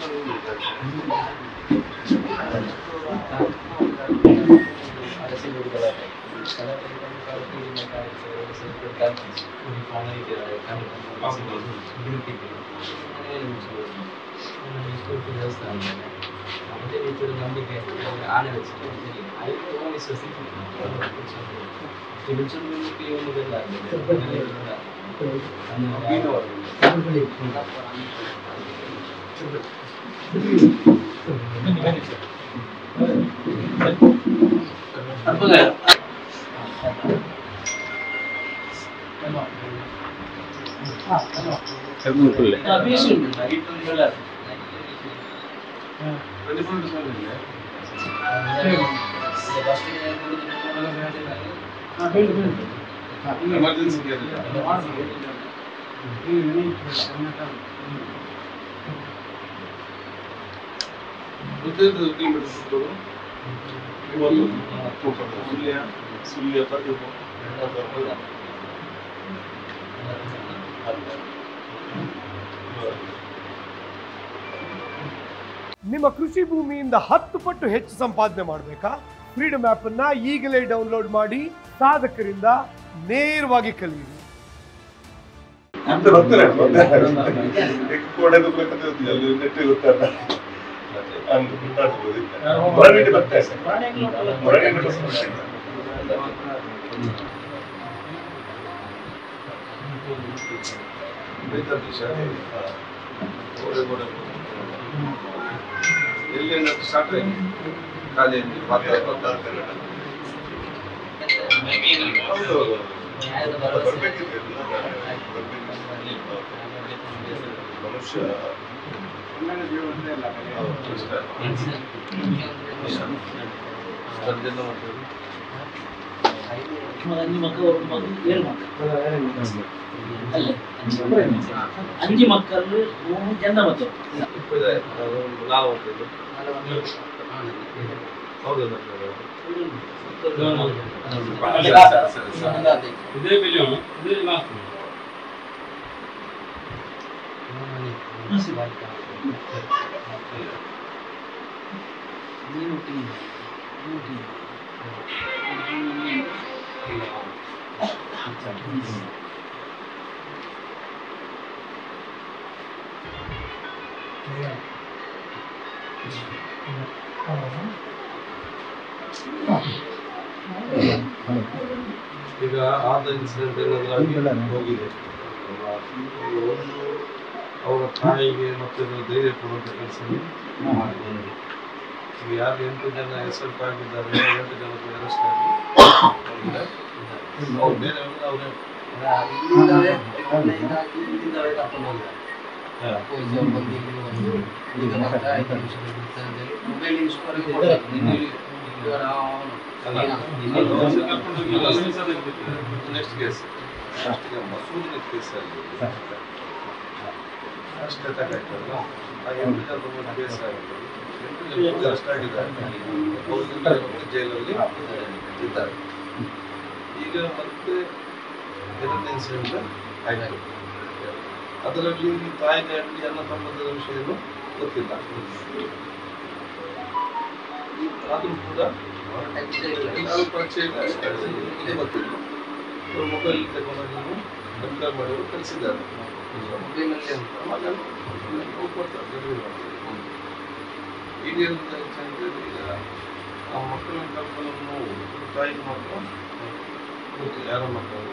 అంటే ఇప్పుడు ನಂಬಿಕೆ ಆನೆ വെച്ചിട്ട് അതിന് വിശ്വസിക്കും തിരിച്ചും ഒന്നുമില്ല ನಿಮ್ಮ ಕೃಷಿ ಭೂಮಿಯಿಂದ ಹತ್ತು ಪಟ್ಟು ಹೆಚ್ಚು ಸಂಪಾದನೆ ಮಾಡಬೇಕಾ ಫ್ರೀಡಮ್ ಆ್ಯಪ್ ಅನ್ನ ಈಗಲೇ ಡೌನ್ಲೋಡ್ ಮಾಡಿ ಸಾಧಕರಿಂದ ನೇರವಾಗಿ ಕಲಿಯಿರಿ ಅಂತ ಬರ್ತಾರೆ ಕೋಡೆದು ಬೇಕಂತ ಗೊತ್ತಿಲ್ಲ ಅಲ್ಲಿ ನೆಟ್ಟಿಗೆ ಗೊತ್ತಲ್ಲ ಹಂಗೆ ಗೊತ್ತಾಗ್ಬೋದು ಹೊರಗಡೆ ಬರ್ತಾರೆ ಹೊರಗಡೆ ಬರ್ತಾರೆ ಎಲ್ಲಿ ಸ್ಟಾರ್ಟ್ ಆಯ್ತು ಕಾಲೇಜ್ ಹೌದು ಬರ್ಬೇಕಿದೆ ಮನುಷ್ಯ ಹೌದು, ಇಷ್ಟ. ಸ್ಪರ್ಧೆಲ್ಲ ಮಾಡ್ತಾರೆ அஞ்சு மக்கள் மூணு ஜெண்டா மொத்தம் ಇದೆ ಅದೊಂದು ನಾವು ಹೋಗ್ತಿದ್ದು ಹೌದು ಇದೇ ಬಿಲಿಯನ್ ಇದೇ ಲಾಸ್ಟ್ ಈಗ ಆದ ಇನ್ಸಿಡೆಂಟ್ ಏನಾದ್ರು ಆಗಿ ಹೋಗಿದೆ ಒಂದು ಅವರ ತಾಯಿಗೆ ಮತ್ತೆ ಧೈರ್ಯ ಕೊಡುವಂತ ಕೆಲಸ ಮಾಡಿದ್ದಾರೆ ಈಗ ಯಾರು ಎಂಟು ಜನ ಎಸ್ಎಲ್ಟ್ ಆಗಿದ್ದಾರೆ ಎಂಟು ಜನ ಅರೆಸ್ಟ್ ಆಗಿ ಹೋಗಿದ್ದಾರೆ. ಅವ್ರು ಬೇರೆ ಅವರೇ ನೆಕ್ಸ್ಟ್ ಕೇಸ್ ಈಗ ಮಸೂದಿನ ಕೇಸ್ ಆಗಿದೆ ಅಷ್ಟು ಅಟ್ಯಾಕ್ ಆಯ್ತಲ್ಲ ಆ ಎಂಟು ಜನ ಮೇಲೆ ಕೇಸ್ ಆಗಿದೆ ಎಂಟು ಜನ ಅರೆಸ್ಟ್ ಆಗಿದ್ದಾರೆ ಅವ್ರು ಎಂಟು ಜನ ಜೈಲಲ್ಲಿ ಇದ್ದಾರೆ ಈಗ ಮತ್ತೆ ಎರಡನೇ ಇನ್ಸಿಡೆಂಟ್ ಆಯ್ತು ಅದರಲ್ಲಿ ತಾಯಿಗೆ ಆಗಲಿ ಅನ್ನ ಸಂಬಂಧದ ವಿಷಯನೂ ಗೊತ್ತಿಲ್ಲ ಆದ್ರೂ ಕೂಡ ಯಾರು ಪರಿಚಯ ಇಲ್ಲ ಇದು ಗೊತ್ತಿಲ್ಲ ಅವ್ರ ಮೊಬೈಲ್ ತಗೊಂಡೋಗಿ ಕಂಪೇರ್ ಮಾಡಿದ್ರು ಕಳಿಸಿದ್ದಾರೆ ಆವಾಗ ಅವ್ರು ಕೊಡ್ತಾರೆ delivery ಮಾಡ್ತಾರೆ. ಈಗ ಏನಿದೆ ಅಂತಂದ್ರೆ ಈಗ ಆ ಮಕ್ಕಳನ್ನ ಕರ್ಕೊಂಡು ನೋವು ತಾಯಿಗೆ ಮಾತ್ರ ಗೊತ್ತಿಲ್ಲ ಯಾರ ಮಕ್ಕಳು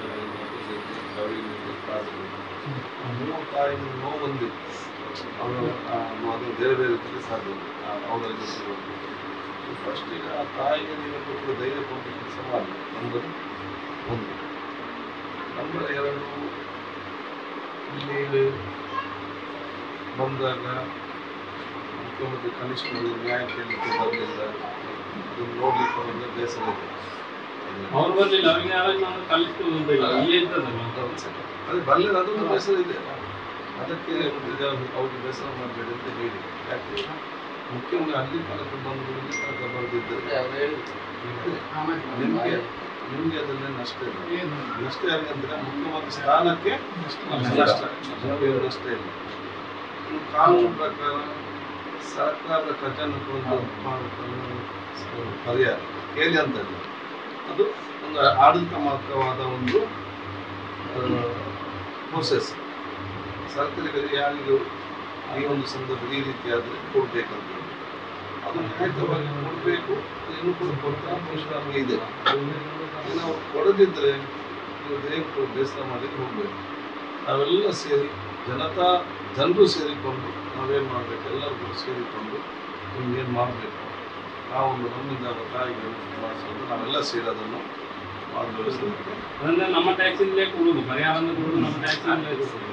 ಮೂರು ತಾಯಿ ನೋವು ಬಂದಿತ್ತು ಅವರು ಅದು ಬೇರೆ ಬೇರೆ ರೀತಿಯಲ್ಲಿ ಸಾಧ್ಯ ಅವರಲ್ಲಿ ಫಸ್ಟ್ ಈಗ ಆ ತಾಯಿಗೆ ನೀವು ಕೂಡ ಧೈರ್ಯ ಕೊಟ್ಟು ಕೆಲಸ ಮಾಡಿ ನಂಬರ್ ಒಂದು ನಂಬರ್ ಎರಡು ಇಲ್ಲಿ ಬಂದಾಗ ಮುಖ್ಯಮಂತ್ರಿ ಕನಿಷ್ಠ ಒಂದು ನ್ಯಾಯ ಕೇಳಲಿಕ್ಕೆ ಬರಲಿಲ್ಲ ಅದನ್ನು ನೋಡ್ಲಿಕ್ಕೆ ಅವರಿಗೆ ಬೇಸರ ಇದೆ ಅವ್ರು ಬರ್ಲಿಲ್ಲ ಅವ್ರಿಗೆ ಯಾವಾಗ ನಾನು ಕಲಿತು ಅಂತ ಇಲ್ಲ ಇಲ್ಲೇ ಇದ್ದದಲ್ಲ ಅದು ಬರಲಿಲ್ಲ ಅದೊಂದು ಬೇಸರ ಇದೆ ಅದಕ್ಕೆ ಈಗ ಅವ್ರಿಗೆ ಬೇಸರ ಮಾಡಬೇಡಿ ಅಂತ ಹೇಳಿ ಯಾಕೆ ಮುಖ್ಯವಾಗಿ ಅಲ್ಲಿ ತನಕ ಬಂದು ತನಕ ಬರೆದಿದ್ದರೆ ನಿಮಗೆ ನಿಮಗೆ ಅದರಲ್ಲಿ ನಷ್ಟ ಇಲ್ಲ ನಷ್ಟ ಯಾಕಂದ್ರೆ ಮುಖ್ಯಮಂತ್ರಿ ಸ್ಥಾನಕ್ಕೆ ನಷ್ಟ ನಿಮಗೆ ನಷ್ಟ ಇಲ್ಲ ಇನ್ನು ಕಾನೂನು ಪ್ರಕಾರ ಸರ್ಕಾರದ ಖಜಾನೆ ಒಂದು ಪರಿಹಾರ ಕೇಳಿ ಅಂತಲ್ಲ ಅದು ಒಂದು ಆಡಳಿತಾತ್ಮಕವಾದ ಒಂದು ಪ್ರೋಸೆಸ್ ಸರ್ಕಾರಗಳಿಗೆ ಯಾರಿಗೂ ಈ ಒಂದು ಸಂದರ್ಭ ಈ ರೀತಿ ಆದರೆ ಕೊಡ್ಬೇಕಂತ ಅದು ನ್ಯಾಯಯುತವಾಗಿ ಕೊಡಬೇಕು ಇನ್ನೂ ಕೂಡ ಕೊಡ್ತಾ ಅವಕಾಶ ನಮಗೆ ಇದೆ ಇನ್ನು ನಾವು ಕೊಡದಿದ್ದರೆ ನೀವು ದಯವಿಟ್ಟು ಬೇಸರ ಮಾಡಲಿಕ್ಕೆ ಹೋಗಬೇಕು ನಾವೆಲ್ಲ ಸೇರಿ ಜನತಾ ಜನರು ಸೇರಿಕೊಂಡು ನಾವೇನು ಮಾಡಬೇಕು ಎಲ್ಲರೂ ಕೂಡ ಸೇರಿಕೊಂಡು ಏನು ಮಾಡಬೇಕು ಆ ಒಂದು ನಮ್ಮಿಂದ ತಾಯಿಗೆ ಮಾಡಿಸೋದು ನಾವೆಲ್ಲ ಸೇರಿ ಅದನ್ನು ಮಾಡಲು ವ್ಯವಸ್ಥೆ ಅಂದ್ರೆ ನಮ್ಮ ಟ್ಯಾಕ್ಸಿಂದಲೇ ಕೊಡುದು ಪರಿಹಾರನ ಕೊಡುದು ನಮ್ಮ ಟ್ಯಾಕ್ಸಿಂದಲೇ ಕೊಡುದು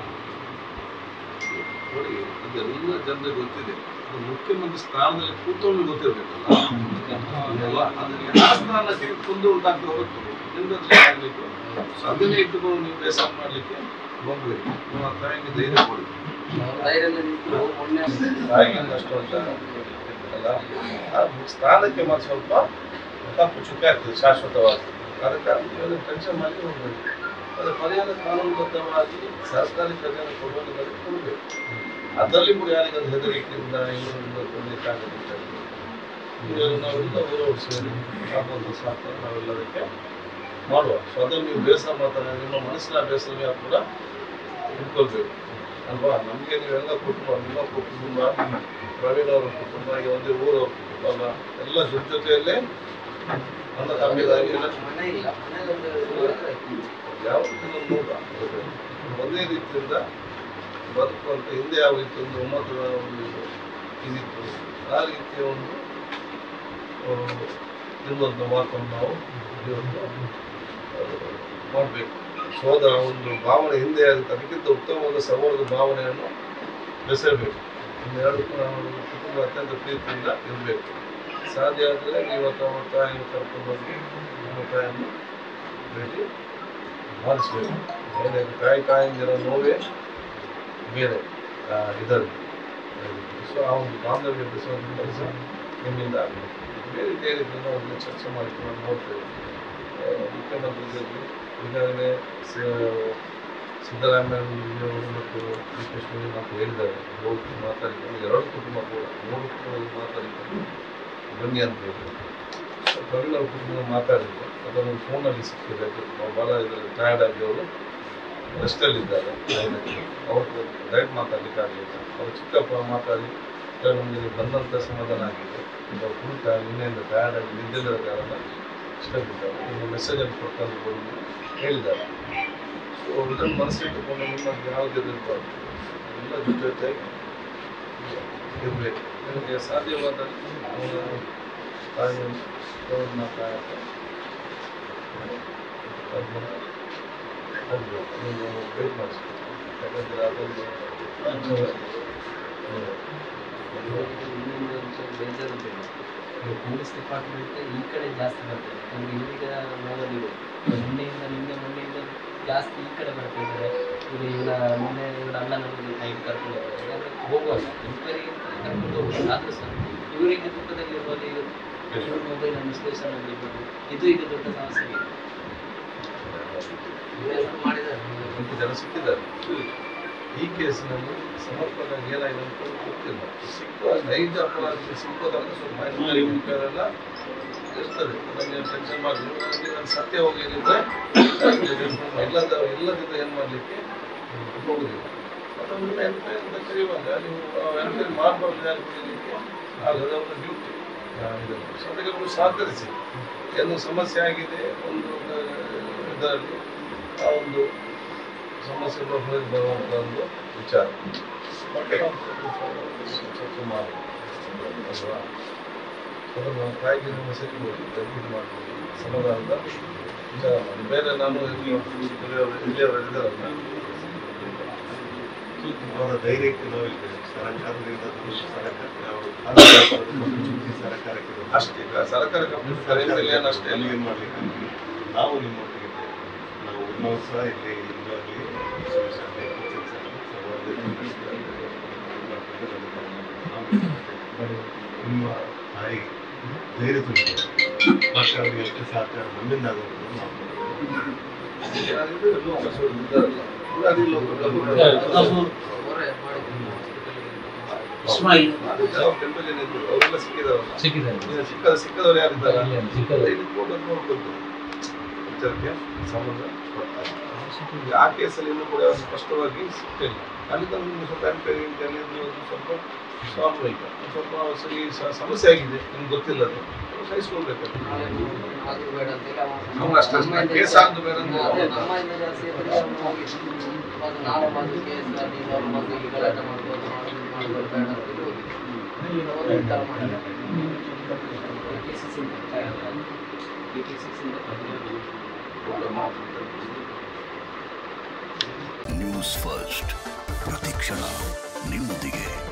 ನೋಡಿ ಅದೆಲ್ಲ ಜನರಿಗೆ ಗೊತ್ತಿದೆ ಅದು ಮುಖ್ಯಮಂತ್ರಿ ಸ್ಥಾನದಲ್ಲಿ ಕೂತ್ಕೊಂಡು ಗೊತ್ತಿರಬೇಕಲ್ಲ ಅದೆಲ್ಲ ಅದಕ್ಕೆ ಆ ಸ್ಥಾನಕ್ಕೆ ಕುಂದು ಉಂಟಾಗ್ತಾ ಹೊರತು ನಿಮ್ಮಲ್ಲಿ ಆಗಲಿಕ್ಕೆ ಅದನ್ನೇ ಇಟ್ಟುಕೊಂಡು ನೀವು ಬೇಸಾಯ ಮಾಡಲಿಕ್ಕೆ ಹೋಗ್ಬೇಕು ನೀವು ಆ ತಾಯಿಗೆ ಧೈರ್ಯ ಕೊಡಿ ಧೈರ್ಯದಿಂದ ನಿಂತು ಮೊನ್ನೆ ತಾಯಿಗೆ ಅಷ್ಟು ಅಂತ ಅಲ್ಲ ಆ ಸ್ಥಾನಕ್ಕೆ ಮಾತ್ರ ಸ್ವಲ್ಪ ತಪ್ಪು ಚುಕ್ಕ ಆಗ್ತದೆ ಶಾಶ್ವತವಾಗಿ ಅದಕ್ಕೆ ನೀವು ಟೆನ್ಷನ್ ಮಾಡಿ ಹೋಗ್ಬೇಕು ಅದು ಪರಿಹಾರ ಕಾನೂನುಬದ್ಧವಾಗಿ ಸರ್ಕಾರಿ ಖಜಾನೆ ಕೊಡುವಾಗ ಅದಕ್ಕೆ ಕೊಡಬೇಕು ಅದರಲ್ಲಿ ಕೂಡ ಯಾರಿಗಾದ್ರು ಹೆದರಿಕೆಯಿಂದ ಇನ್ನೊಂದು ಕೊಡಲಿಕ್ಕಾಗದಿಲ್ಲ ಈಗ ನಾವೆಲ್ಲ ಊರವ್ರು ಸೇರಿ ಆಗುವಂಥ ಸಾಕು ನಾವೆಲ್ಲದಕ್ಕೆ ಮಾಡುವ ಸೊ ಅದನ್ನು ನೀವು ಬೇಸರ ಮಾಡ್ತಾನೆ ನಿಮ್ಮ ಮನಸ್ಸಿನ ಬೇಸರ ಕೂಡ ಇಟ್ಕೊಳ್ಬೇಕು ಅಲ್ವಾ ನಮಗೆ ನೀವೆಲ್ಲ ಕುಟುಂಬ ನಿಮ್ಮ ಕುಟುಂಬ ಪ್ರವೀಣ್ ಅವರ ಕುಟುಂಬ ಈಗ ಒಂದೇ ಊರವ್ರ ಕುಟುಂಬ ಅಲ್ಲ ಎಲ್ಲ ಜೊತೆ ಜೊತೆಯಲ್ಲೇ ನನ್ನ ತಮ್ಮಿದಾಗಿ ಎಲ್ಲ ಮನೆ ಇಲ್ಲ ಮನೆಗೊಂದು ಯಾವ ನೋಡ ಒಂದೇ ರೀತಿಯಿಂದ ಬದುಕುವಂತ ಹಿಂದೆ ಯಾವ ರೀತಿ ಒಂದು ಒಮ್ಮತದ ಒಂದು ಇದಿತ್ತು ಆ ರೀತಿಯ ಒಂದು ಆ, ಇರುವಂತ ಮಾತನ್ನು ನಾವು ಇವತ್ತು ಮಾಡಬೇಕು ಸೋದರ ಒಂದು ಭಾವನೆ ಹಿಂದೆ ಆಗುತ್ತೆ ಅದಕ್ಕಿಂತ ಉತ್ತಮವಾದ ಸೌಹಾರ್ದ ಭಾವನೆಯನ್ನು ಬೆಸೆಯಬೇಕು ಇನ್ನೆರಡು ನಾವು ಕುಟುಂಬ ಅತ್ಯಂತ ಪ್ರೀತಿಯಿಂದ ಇರಬೇಕು ಸಾಧ್ಯ ಆದರೆ ನೀವು ಅಥವಾ ತಾಯಿಯನ್ನು ಕರ್ಕೊಂಡು ಬಂದು ನಿಮ್ಮ ತಾಯಿಯನ್ನು ಭೇಟಿ ಮಾಡಿಸ್ಬೇಕು ಬೇರೆ ತಾಯಿ ತಾಯಿಂದಿರೋ ನೋವೇ ಬೇರೆ ಆ, ಇದರಲ್ಲಿ ಸೊ ಆ ಒಂದು ಬಾಂಧವ್ಯ ಬೆಳೆಸುವಂಥ ಕೆಲಸ ನಿಮ್ಮಿಂದ ಆಗಬೇಕು ಬೇರೆ ಬೇರೆ ನಾವು ಅದನ್ನ ಚರ್ಚೆ ಮಾಡಿಕೊಂಡು ನಾವು ನೋಡ್ತೇವೆ ಆ, ಮುಖ್ಯಮಂತ್ರಿಗಳು ಈಗಾಗಲೇ ಸ- ಸಿದ್ದರಾಮಯ್ಯ ಅವರು ಮತ್ತು ಡಿ ಕೆ ಶಿವಕುಮಾರ್ ಹೇಳಿದ್ದಾರೆ ಹೋಗಿ ಮಾತಾಡಿಕೊಂಡು ಎರಡು ಕುಟುಂಬ ಕೂಡ ಮೂರು ಕುಟುಂಬ ಮಾತಾಡಿಕೊಂಡು ಬನ್ನಿ ಅಂತ ಹೇಳಿದ್ರು ಸೊ ಪ್ರವೀಣ್ ಅವ್ರ ಕುಟುಂಬ ಮಾತಾಡಿದ್ರು ಅದನ್ನು ಫೋನಲ್ಲಿ ಸಿಕ್ಕಿದೆ ಅವ್ರು ಭಾಳ ಇದರಲ್ಲಿ ಟಯರ್ಡ್ ಆಗಿ ಅವರು ರೆಸ್ಟಲ್ಲಿದ್ದಾರೆ ಅವ್ರು ಡೈರೆಕ್ಟ್ ಮಾತಾಡ್ಲಿಕ್ಕೆ ಆಗಲಿಲ್ಲ ಅವ್ರು ಚಿಕ್ಕಪ್ಪ ಮಾತಾಡಿ "ಇಲ್ಲ, ನಮಗೆ ಬಂದಂಥ ಸಮಾಧಾನ ಆಗಿದೆ ಅವ್ರು ಫುಲ್ ಟೈಮ್ ನಿನ್ನೆಯಿಂದ ಟಯರ್ಡ್ ಆಗಿ ನಿದ್ದಿಲ್ಲದ ಕಾರಣ ಇಷ್ಟಪಟ್ಟಿದ್ದಾರೆ ನಿಮ್ಮ ಮೆಸೇಜನ್ನು ಕೊಟ್ಟಂತ ಬಂದು ಹೇಳಿದ್ದಾರೆ ಸೊ ಇದನ್ನು ಮನಸ್ಸಿಟ್ಟುಕೊಂಡು ನಿಮ್ಮಲ್ಲಿ ಯಾವುದೇ ಇರಬಾರ್ದು ಎಲ್ಲ ಜೊತೆ ಜೊತೆಯಾಗಿ ಇರಬೇಕು ನಿಮಗೆ ಸಾಧ್ಯವಾದ ಅವನ ತಾಯಿಯನ್ನು ಅವ್ರನ್ನ ಕಾಯಕ ಅದನ್ನ ಹೋಗ್ಬೇಕು ನೀವು ವೇಟ್ ಮಾಡಿಸ್ಬೇಕು ಯಾಕಂದರೆ ಅದೊಂದು ಇನ್ನೊಂದು ಒಂಚೂರು ಬೇಜಾರು ಅಂತ ಹೇಳಿ ಈಗ ಪೊಲೀಸ್ ಡಿಪಾರ್ಟ್ಮೆಂಟ್ ಈ ಕಡೆ ಜಾಸ್ತಿ ಬರ್ತದೆ ಯಾಕಂದ್ರೆ ಇಲ್ಲಿಗ ನೋಡಲಿದೆ ನಿನ್ನೆಯಿಂದ ನಿನ್ನೆ ಮೊನ್ನೆಯಿಂದ ಜಾಸ್ತಿ ಈ ಕಡೆ ಬರ್ತಾ ಇದ್ದಾರೆ ಈಗ ಇವನ ಮೊನ್ನೆ ಇವನ ಅಣ್ಣನಲ್ಲಿ ನೈಟ್ ಕರ್ಕೊಂಡು ಹೋಗ್ತಾರೆ ಯಾಕಂದ್ರೆ ಹೋಗುವಾಗ ಎಂಕ್ವೈರಿ ಕರ್ಕೊಂಡು ಹೋಗುವಾಗ ಆದರೂ ಸಹ ಇವರಿಗೆ ದುಃಖದಲ್ಲಿರುವಾಗ ಈಗ ಇವ್ರ ಮೊಬೈಲ್ ಮಿಸ್ಲೇಷನ್ ಆಗಿರ್ಬೋದು ಇದು ಈಗ ದೊಡ್ಡ ಸಮಸ್ಯೆ ಆಗಿದೆ ಇವೆಲ್ಲ ಮಾಡಿದ್ದಾರೆ ಎಂಟು ಜನ ಸಿಕ್ಕಿದ್ದಾರೆ ಈ ಕೇಸಿನಲ್ಲಿ ಸಮರ್ಪಕವಾಗಿ ಏನಾಗಿದೆ ಅಂತ ಗೊತ್ತಿಲ್ಲ ಸಿಕ್ಕ ನೈಜ ಅಪರಾಧಿಗೆ ಸಿಕ್ಕೋದಾದ್ರೆ ಸ್ವಲ್ಪ ಮಾಹಿತಿ ಎಲ್ಲ ಇರ್ತದೆ ಅದನ್ನು ಟೆನ್ಷನ್ ಮಾಡಿ ನನಗೆ ನಾನು ಸತ್ಯ ಹೋಗಿದ್ರೆ ಇಲ್ಲದ ಇಲ್ಲದಿದ್ದ ಏನು ಮಾಡಲಿಕ್ಕೆ ಹೋಗುದಿಲ್ಲ ಅದೊಂದು ಎನ್ಕ್ವೈರಿ ಅಂತ ಕರೆಯುವಾಗ ನೀವು ಎನ್ಕ್ವೈರಿ ಮಾಡಬಾರ್ದು ಯಾರು ಕುಡಿಲಿಕ್ಕೆ ಆಗದ ಒಂದು ಡ್ಯೂಟಿ ಸೊ ಅದಕ್ಕೆ ಒಂದು ಸಹಕರಿಸಿ ಏನು ಸಮಸ್ಯೆ ಆಗಿದೆ ಒಂದು ಆ, ಇದರಲ್ಲಿ ಆ ಒಂದು ಸಮಸ್ಯೆ ಹೊರಗೆ ಬರುವಂಥ ಒಂದು ವಿಚಾರ ಮತ್ತೆ ನಾವು ಚರ್ಚೆ ಮಾಡಿ ಅಲ್ವಾ ಅದನ್ನು ತಾಯಿಗೆ ನಿಮ್ಮ ಸರಿ ಇದು ಮಾಡ್ತೀವಿ ಸಮಾಧಾನದ ವಿಚಾರ ಮಾಡಿ ಬೇರೆ ನಾನು ಇಲ್ಲಿಯವರು ಇದ್ದಾರಲ್ಲ ಅವರ ಧೈರ್ಯಕ್ಕೆ ನೋವಿಲ್ಲ ಸರ್ಕಾರದಿಂದ ಸರ್ಕಾರಕ್ಕೆ ಅವರು ಆದೇಶ ಸರ್ಕಾರಕ್ಕೆ ಇದು ಅಷ್ಟೇ ಈಗ ಸರ್ಕಾರ ಕಂಪ್ಲೀಟ್ ಕರೆಯಲ್ಲಿ ಏನು ಅಷ್ಟೇ ಅಲ್ಲಿ ಏನ್ ಮಾಡ್ಲಿಕ್ಕೆ ಆಗಿಲ್ಲ. ನಾವು ನಿಮ್ಮೊಟ್ಟಿಗೆ ಇದ್ದೇವೆ. ನಾವು ಇನ್ನೂ ಸಹ ಇಲ್ಲಿ ಇರುವಾಗಲೇ ಶಿವಶಾಂತಿ, ಶಿಕ್ಷಣ, ಸಮಾಜ ನಿಮ್ಮ ತಾಯಿ ಧೈರ್ಯ ತುಂಬಿದೆ ಮತ್ತೆ ಅವರಿಗೆ ಎಷ್ಟು ಸಹಕಾರ ನಮ್ಮಿಂದ ಆಗುವುದು ನಾವು ಮಾಡ್ಬೇಕು. ಏನಾದ್ರು ಲೋಕಸಭೆ ಇದ್ದಾರಲ್ಲ ಊರಲ್ಲಿ ಲೋಕ- ಅವರೇ ಮಾಡಿದ್ರು ಹಾಸ್ಪಿಟಲ್ಗೆ ಇಸ್ಮಾಯಿಲ್ ಅದು ಯಾವ ಎಂಟು ಜನ ಇದ್ರು ಅವರೆಲ್ಲ ಸಿಕ್ಕಿದಾರಲ್ಲ ಸಿಕ್ಕಿದ್ದಾರೆ ಈಗ ಸಿಕ್ಕದ ಸಿಕ್ಕದವ್ರು ಯಾರಿದ್ದಾರೆ ಇಲ್ಲ, ಸಿಕ್ಕಲ್ಲ. ಇದು ಕೂಡ ನೋಡ್ಕೊಂಡು ವಿಚಾರಕ್ಕೆ ಸಂಬಂಧ ಪಡ್ತಾರೆ ಈಗ ಆ ಕೇಸಲ್ಲಿ ಇನ್ನೂ ಕೂಡ ಅದು ಸ್ಪಷ್ಟವಾಗಿ ಸಿಕ್ಕಿಲ್ಲ ಅಲ್ಲಿಂದ ಒಂದು ಸ್ವಲ್ಪ ಎನ್ಕ್ವೈರಿ ಅಂತ ಹೇಳಿದ್ರು ಅದು ಸ್ವಲ್ಪ ಸ್ವಾಭಾವಿಕ ಸ್ವಲ್ಪ ಸರಿ ಸ- ಸಮಸ್ಯೆ ಆಗಿದೆ ನಿಮ್ಗೆ ಗೊತ್ತಿಲ್ಲ ಅದು ಅದು ಸಹಿಸ್ಕೊಳ್ಬೇಕಾಗ್ತದೆ ಅವ್ನು ಅಷ್ಟೇ ಅಷ್ಟೇ. ಕೇಸ್ ಆದ್ದು ಬೇರೆ ಅಂದ್ರೆ ಅದೇ ಅವ್ನು- ನಮ್ಮಿಂದ ಜಾಸ್ತಿ ಇದ್ರೆ ಅವ್ನು ಹೋಗಿ ಅದು ನಾಳೆ ಬಂದು ಕೇಸ್ ಅದು ಇದು ಅವ್ನು ಬಂದು ಇಲ್ಲಿ ಗಲಾಟೆ ಮಾಡ್ಬೋದು ಮಾಡೋದು ಮಾಡ್ಬೋದು ಬೇಡ ಅಂತ ಹೇಳಿ ಹೋಗಿ ಅವರು ಈ ಥರ ಮಾಡಿದ್ದಾರೆ. AKCC ಇಂದ AKCC ಇಂದ ನ್ಯೂಸ್ ಫಸ್ಟ್ ಪ್ರತಿಕ್ಷಣ ನಿಮ್ಮೊಂದಿಗೆ